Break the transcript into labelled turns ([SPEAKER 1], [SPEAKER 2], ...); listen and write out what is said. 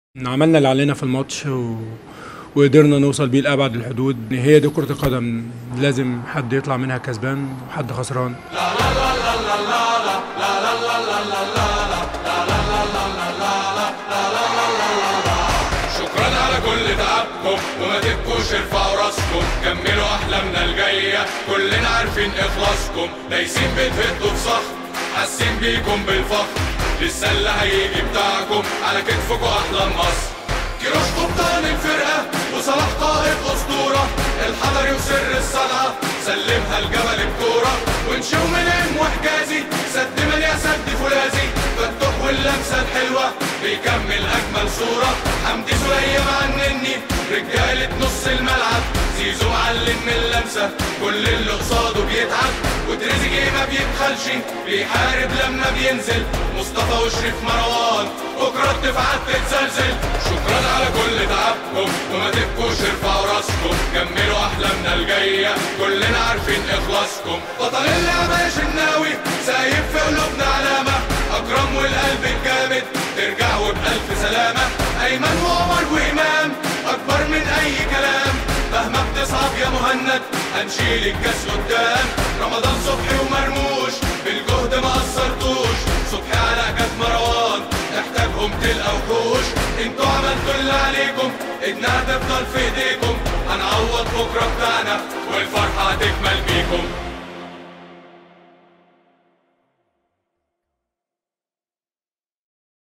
[SPEAKER 1] عملنا اللي علينا في الماتش و... وقدرنا نوصل بيه لأبعد الحدود هي دي كرة القدم لازم حد يطلع منها كسبان وحد خسران
[SPEAKER 2] شكرا على كل تعبكم وما تبكوش ارفعوا راسكم كملوا احلامنا الجايه كلنا عارفين اخلاصكم دايسين بتهدوا في صخر حاسين بيكم بالفخر لسه اللي هيجي بتاعكم على كتفكم احلام مصر كيروش قبطان الفرقه وصلاح قائد اسطوره الحضري وسر الصنعه سلمها الجبل بكوره ونشوف منين وحجازي سد من يا سد فولاذي فتوح واللمسه الحلوه بيكمل اجمل صوره حمدي سليم عنني رجاله نص الملعب زيزو معلم من اللمسه كل اللي قصاده بيتعب وتريزيجيه ما بيبخلش بيحارب لما بينزل مصطفى وشريف مروان بكره الدفاعات تتزلزل شكرا على كل تعبكم وما تبكوش ارفعوا راسكم كملوا احلامنا الجايه كلنا عارفين اخلاصكم بطل اللعبه يا شناوي سايب في قلوبنا علامه اكرم والقلب الجامد ترجعوا بألف سلامة أيمن وعمر وإمام أكبر من أي كلام مهما بتصعب يا مهند هنشيل الكاس قدام رمضان صبحي ومرموش بالجهد ما قصرتوش صبحي على كاس مروان احتاجهم تلقى وحوش انتوا عملتوا اللي عليكم ايدنا هتفضل في ايديكم هنعوض بكره بتاعنا والفرحه هتكمل بيكم